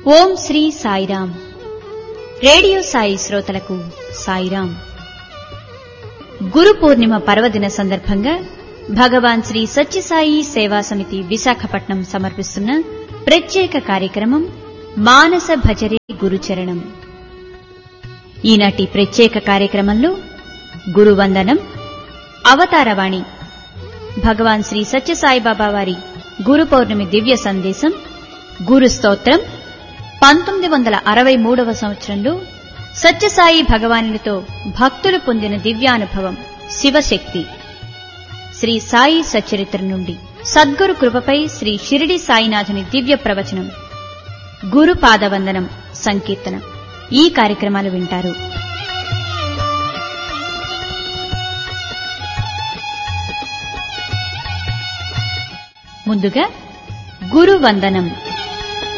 ఓం Sri Sairam radio Sai శ్రోతలకు సాయిరాం గురు పూర్ణిమ పర్వదిన సందర్భంగా భగవాన్ శ్రీ సత్యసాయి సేవా సమితి విశాఖపట్నం సమర్పిస్తున్న ప్రత్యేక కార్యక్రమం మానస భజరే గురుచరణం ఈనాటి ప్రత్యేక కార్యక్రమంలో గురువందనం అవతారవాణి భగవాన్ శ్రీ సత్యసాయిబాబా వారి గురు పౌర్ణమి దివ్య సందేశం గురు స్తోత్రం పంతొమ్మిది వందల అరవై మూడవ సంవత్సరంలో సత్యసాయి భగవానునితో భక్తులు పొందిన దివ్యానుభవం శివశక్తి శ్రీ సాయి సచరిత్ర నుండి సద్గురు కృపపై శ్రీ షిరిడి సాయినాథుని దివ్య ప్రవచనం గురు పాదవందనం సంకీర్తనం ఈ కార్యక్రమాలు వింటారు ముందుగా గురు వందనం